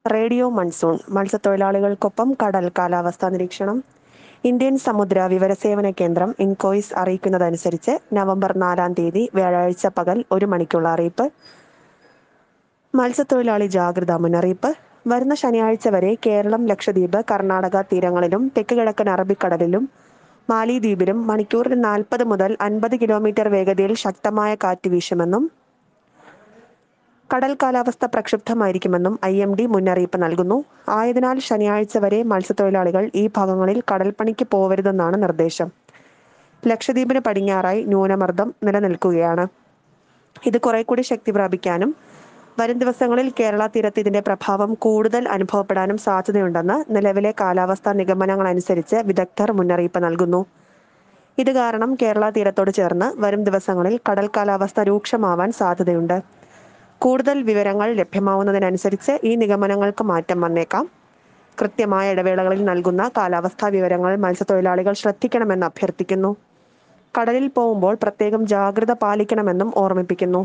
radio monsoon മത്സ്യത്തൊഴിലാളികൾക്കൊപ്പം കടൽ കാലാവസ്ഥാ നിരീക്ഷണം ഇന്ത്യൻ സമുദ്ര വിവരസേവന കേന്ദ്രം ഇൻകോയിസ് അറിയിക്കുന്നതനുസരിച്ച് നവംബർ നാലാം തീയതി വ്യാഴാഴ്ച പകൽ ഒരു മണിക്കുള്ള അറിയിപ്പ് മത്സ്യത്തൊഴിലാളി ജാഗ്രതാ മുന്നറിയിപ്പ് വരുന്ന ശനിയാഴ്ച വരെ കേരളം ലക്ഷദ്വീപ് കർണാടക തീരങ്ങളിലും തെക്ക് കിഴക്കൻ അറബിക്കടലിലും മാലിദ്വീപിലും മണിക്കൂറിൽ നാൽപ്പത് മുതൽ അൻപത് കിലോമീറ്റർ വേഗതയിൽ ശക്തമായ കാറ്റ് വീശുമെന്നും കടൽ കാലാവസ്ഥ പ്രക്ഷുബ്ധമായിരിക്കുമെന്നും ഐ എം ഡി മുന്നറിയിപ്പ് നൽകുന്നു ആയതിനാൽ ശനിയാഴ്ച വരെ മത്സ്യത്തൊഴിലാളികൾ ഈ ഭാഗങ്ങളിൽ കടൽപ്പണിക്ക് പോവരുതെന്നാണ് നിർദ്ദേശം ലക്ഷദ്വീപിന് പടിഞ്ഞാറായി ന്യൂനമർദ്ദം നിലനിൽക്കുകയാണ് ഇത് കുറെ കൂടി ശക്തി പ്രാപിക്കാനും വരും ദിവസങ്ങളിൽ കേരള തീരത്ത് ഇതിന്റെ പ്രഭാവം കൂടുതൽ അനുഭവപ്പെടാനും സാധ്യതയുണ്ടെന്ന് നിലവിലെ കാലാവസ്ഥാ നിഗമനങ്ങൾ അനുസരിച്ച് വിദഗ്ധർ മുന്നറിയിപ്പ് നൽകുന്നു ഇത് കാരണം കേരള തീരത്തോട് ചേർന്ന് വരും ദിവസങ്ങളിൽ കടൽ കാലാവസ്ഥ രൂക്ഷമാവാൻ സാധ്യതയുണ്ട് കൂടുതൽ വിവരങ്ങൾ ലഭ്യമാവുന്നതിനനുസരിച്ച് ഈ നിഗമനങ്ങൾക്ക് മാറ്റം വന്നേക്കാം കൃത്യമായ ഇടവേളകളിൽ നൽകുന്ന കാലാവസ്ഥാ വിവരങ്ങൾ മത്സ്യത്തൊഴിലാളികൾ ശ്രദ്ധിക്കണമെന്ന് അഭ്യർത്ഥിക്കുന്നു കടലിൽ പോകുമ്പോൾ പ്രത്യേകം ജാഗ്രത പാലിക്കണമെന്നും ഓർമ്മിപ്പിക്കുന്നു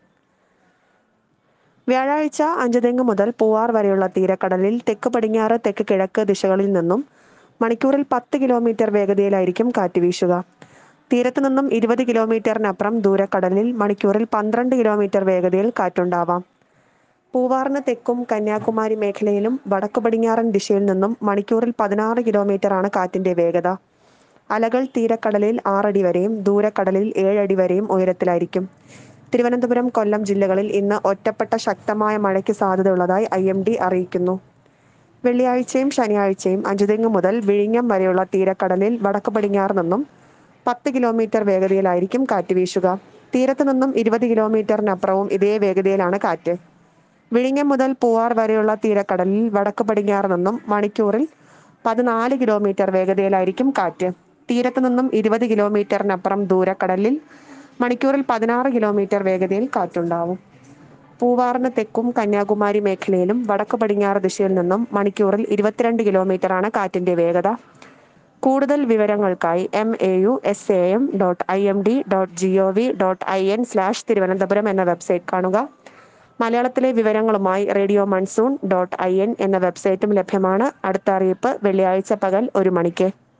വ്യാഴാഴ്ച അഞ്ചുതെങ്ങ് മുതൽ പൂവാർ വരെയുള്ള തീരക്കടലിൽ തെക്ക് പടിഞ്ഞാറ് തെക്ക് കിഴക്ക് ദിശകളിൽ നിന്നും മണിക്കൂറിൽ പത്ത് കിലോമീറ്റർ വേഗതയിലായിരിക്കും കാറ്റ് വീശുക തീരത്ത് നിന്നും ഇരുപത് കിലോമീറ്ററിനപ്പുറം ദൂരക്കടലിൽ മണിക്കൂറിൽ പന്ത്രണ്ട് കിലോമീറ്റർ വേഗതയിൽ കാറ്റുണ്ടാവാം പൂവാറിന് തെക്കും കന്യാകുമാരി മേഖലയിലും വടക്കു പടിഞ്ഞാറൻ ദിശയിൽ നിന്നും മണിക്കൂറിൽ പതിനാറ് കിലോമീറ്ററാണ് കാറ്റിന്റെ വേഗത അലകൾ തീരക്കടലിൽ ആറടി വരെയും ദൂരക്കടലിൽ ഏഴടി വരെയും ഉയരത്തിലായിരിക്കും തിരുവനന്തപുരം കൊല്ലം ജില്ലകളിൽ ഇന്ന് ഒറ്റപ്പെട്ട ശക്തമായ മഴയ്ക്ക് സാധ്യതയുള്ളതായി ഐ എം ഡി അറിയിക്കുന്നു വെള്ളിയാഴ്ചയും ശനിയാഴ്ചയും അഞ്ചുതെങ്ങ് മുതൽ വിഴിഞ്ഞം വരെയുള്ള തീരക്കടലിൽ വടക്ക് പടിഞ്ഞാറ് നിന്നും പത്ത് കിലോമീറ്റർ വേഗതയിലായിരിക്കും കാറ്റ് വീശുക തീരത്ത് നിന്നും ഇരുപത് കിലോമീറ്ററിനപ്പുറവും ഇതേ വേഗതയിലാണ് കാറ്റ് വിഴിഞ്ഞം മുതൽ പൂവാർ വരെയുള്ള തീരക്കടലിൽ വടക്ക് പടിഞ്ഞാറ് നിന്നും മണിക്കൂറിൽ പതിനാല് കിലോമീറ്റർ വേഗതയിലായിരിക്കും കാറ്റ് തീരത്ത് നിന്നും ഇരുപത് കിലോമീറ്ററിനപ്പുറം ദൂരക്കടലിൽ മണിക്കൂറിൽ പതിനാറ് കിലോമീറ്റർ വേഗതയിൽ കാറ്റുണ്ടാവും പൂവാറിന് തെക്കും കന്യാകുമാരി മേഖലയിലും വടക്ക് പടിഞ്ഞാറ് ദിശയിൽ നിന്നും മണിക്കൂറിൽ ഇരുപത്തിരണ്ട് കിലോമീറ്ററാണ് കാറ്റിന്റെ വേഗത കൂടുതൽ വിവരങ്ങൾക്കായി M A U S A M dot I M D dot G O V dot I N slash Thiruvananthapuram എന്ന വെബ്സൈറ്റ് കാണുക മലയാളത്തിലെ വിവരങ്ങളുമായി radio monsoon dot I N എന്ന വെബ്സൈറ്റും ലഭ്യമാണ് അടുത്ത അറിയിപ്പ് വെള്ളിയാഴ്ച പകൽ ഒരു മണിക്ക്